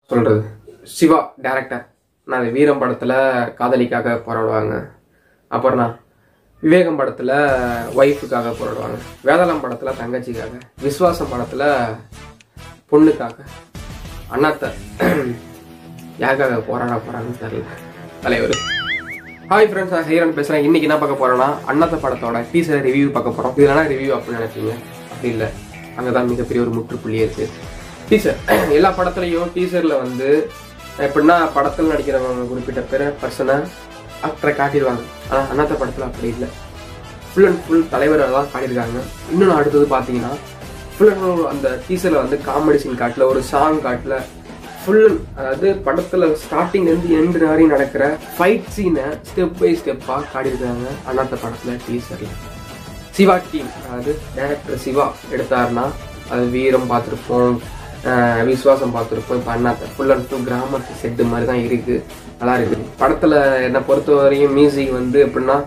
சொல்றது சிவா டேரக்டர் நான் வீரம் படத்துல காதலிக்காக போராடுவாங்க அப்புறம் நான் விவேகம் படத்துல ஒய்ஃபுக்காக போராடுவாங்க வேதாளம் படத்துல தங்கச்சிக்காக விஸ்வாசம் படத்துல பொண்ணுக்காக அண்ணாத்த யாருக்காக போராட போறாங்கன்னு தெரியல தலைவர் ஹாய் ஃப்ரெண்ட்ஸ் நான் ஹீரன் பேசுறேன் இன்னைக்கு என்ன பார்க்க போறோம்னா அண்ணாத்த படத்தோட டீசர் ரிவ்யூ பார்க்க போறோம் இதுலனா ரிவ்யூ அப்படின்னு நினைப்பீங்க அப்படி இல்லை அங்கதான் மிகப்பெரிய ஒரு முற்றுப்புள்ளி இருக்கு டீசர் எல்லா படத்துலையும் டீசர்ல வந்து எப்படின்னா படத்தில் நடிக்கிறவங்க குறிப்பிட்ட பேர் பர்சனை ஆக்டரை காட்டிடுவாங்க ஆனா அண்ணாத்த படத்துல அப்படி இல்லை ஃபுல் அண்ட் ஃபுல் தலைவரை தான் காட்டியிருக்காங்க இன்னொன்று அடுத்தது பார்த்தீங்கன்னா ஃபுல் அண்ட் ஃபுல் அந்த டீசரில் வந்து காமெடி சீன் காட்டல ஒரு சாங் காட்டல ஃபுல் அதாவது படத்தில் ஸ்டார்டிங்லேருந்து எண்டு வரையும் நடக்கிற ஃபைட் சீனை ஸ்டெப் பை ஸ்டெப்பாக காட்டியிருக்காங்க அண்ணாத்த படத்தில் டீசரில் சிவா டீம் அதாவது டேரக்டர் சிவா எடுத்தாருன்னா அது வீரம் பார்த்துருப்போம் ஆஹ் விசுவாசம் பார்த்துருப்போம் இப்போ அண்ணாத்த ஃபுல் அண்ட் ஃபுல் கிராமத்து செட்டு மாதிரி தான் இருக்குது நல்லா இருக்குது படத்தில் என்னை பொறுத்த வரையும் மியூசிக் வந்து எப்படின்னா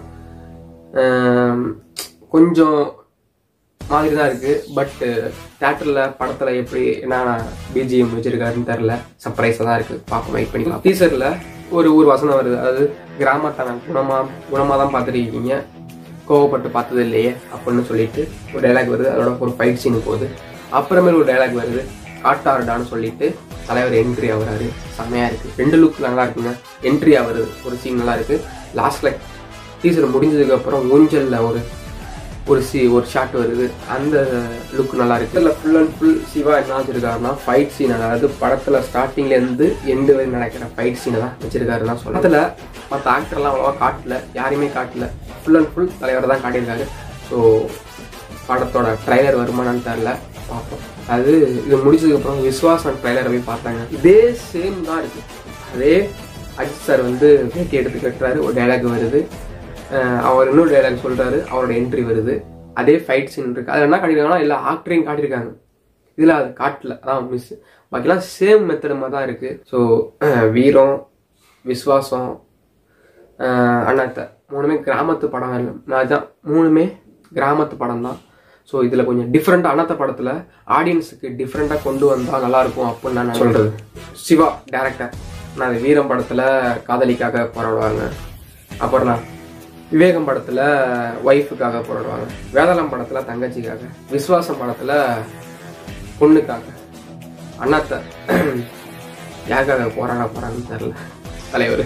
ஆம், கொஞ்சம் மாதிரி தான் இருக்கு பட் தேட்டரில் படத்தில் எப்படி என்ன பிஜிஎம் வச்சிருக்காருன்னு தெரில சர்ப்ரைஸாக தான் இருக்கு பார்ப்போம் வெயிட் பண்ணிக்கலாம் டீசரில் ஒரு ஊர் வசனம் வருது அதாவது கிராமத்தான குணமா குணமாக தான் பார்த்துருக்கீங்க கோவப்பட்டு பார்த்தது இல்லையே அப்படின்னு சொல்லிட்டு ஒரு டைலாக் வருது அதோட ஒரு ஃபைட் சீன் போகுது அப்புறமேல் ஒரு டைலாக் வருது காட்டாருடான்னு சொல்லிட்டு தலைவர் என்ட்ரி ஆகுறாரு செமையா இருக்கு ரெண்டு லுக் நல்லா இருக்குங்க என்ட்ரி ஆகுறது ஒரு சீன் நல்லா இருக்கு லாஸ்ட்ல டீசர் முடிஞ்சதுக்கு அப்புறம் ஊஞ்சல்ல ஒரு ஒரு சி ஒரு ஷாட் வருது அந்த லுக் நல்லா இருக்கு இதில் ஃபுல் அண்ட் ஃபுல் சிவா என்ன வச்சிருக்காருன்னா ஃபைட் சீன் அதாவது படத்துல ஸ்டார்டிங்ல இருந்து எண்டு வரை நடக்கிற ஃபைட் சீனை தான் வச்சிருக்காருன்னா சொல்ல அதில் மற்ற ஆக்டர்லாம் அவ்வளோவா காட்டல யாரையுமே காட்டல ஃபுல் அண்ட் ஃபுல் தலைவர் தான் காட்டியிருக்காரு ஸோ படத்தோட ட்ரைலர் வருமானு தெரில பார்ப்போம் அது இது முடிச்சதுக்கு அப்புறம் விஸ்வாசம் ட்ரைலரை போய் பார்த்தாங்க இதே சேம் தான் இருக்கு அதே அஜித் சார் வந்து பேட்டி எடுத்து கட்டுறாரு ஒரு டைலாக் வருது அஹ் அவர் இன்னொரு டைலாக் சொல்றாரு அவரோட என்ட்ரி வருது அதே ஃபைட் சீன் இருக்கு அதில் என்ன காட்டியிருக்காங்கன்னா எல்லா ஆக்டரையும் காட்டியிருக்காங்க இதில் அது காட்டல அதான் மிஸ் பாக்கிலாம் சேம் மெத்தட் மாதிரி தான் இருக்கு ஸோ வீரம் விஸ்வாசம் அஹ் அண்ணாத்த மூணுமே கிராமத்து படம் இல்லை நான் தான் மூணுமே கிராமத்து படம் தான் ஸோ இதில் கொஞ்சம் டிஃப்ரெண்ட்டாக அண்ணாத்த படத்தில் ஆடியன்ஸுக்கு டிஃப்ரெண்ட்டாக கொண்டு வந்தால் நல்லா இருக்கும் அப்படின்னு நான் சொல்கிறது சிவா டேரக்டர் நான் அது வீரம் படத்தில் காதலிக்காக போராடுவாங்க அப்புறம் நான் விவேகம் படத்தில் ஒய்ஃபுக்காக போராடுவாங்க வேதாளம் படத்தில் தங்கச்சிக்காக விஸ்வாசம் படத்தில் பொண்ணுக்காக அண்ணாத்த யாருக்காக போராட போறாங்கன்னு தெரில தலைவர்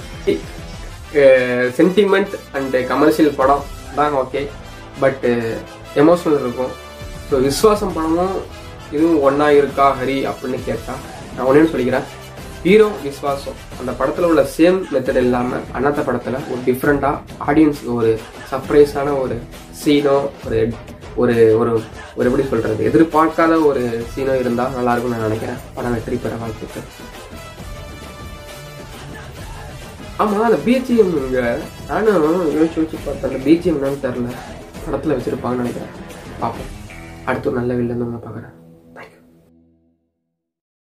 சென்டிமெண்ட் அண்டு கமர்ஷியல் படம் தான் ஓகே பட்டு எமோஷனல் இருக்கும் ஸோ விஸ்வாசம் படமும் இதுவும் ஒன்றா இருக்கா ஹரி அப்படின்னு கேட்டால் நான் ஒன்றே சொல்லிக்கிறேன் ஹீரோ விஸ்வாசம் அந்த படத்தில் உள்ள சேம் மெத்தட் இல்லாமல் அண்ணாத்த படத்தில் ஒரு டிஃப்ரெண்ட்டாக ஆடியன்ஸுக்கு ஒரு சர்ப்ரைஸான ஒரு சீனோ ஒரு ஒரு ஒரு ஒரு எப்படி சொல்கிறது எதிர்பார்க்காத ஒரு சீனோ இருந்தால் நல்லா இருக்கும்னு நான் நினைக்கிறேன் படம் வெற்றி பெற வாழ்த்துக்கள் ஆமா அந்த பிஜிஎம் இங்க நானும் யோசிச்சு யோசிச்சு பார்த்தேன் அந்த பிஜிஎம் என்னன்னு தெரில படத்துல வச்சிருப்பாங்கன்னு நினைக்கிறேன் பார்ப்போம் அடுத்து ஒரு நல்ல வெளில இருந்து உங்களை பார்க்குறேன்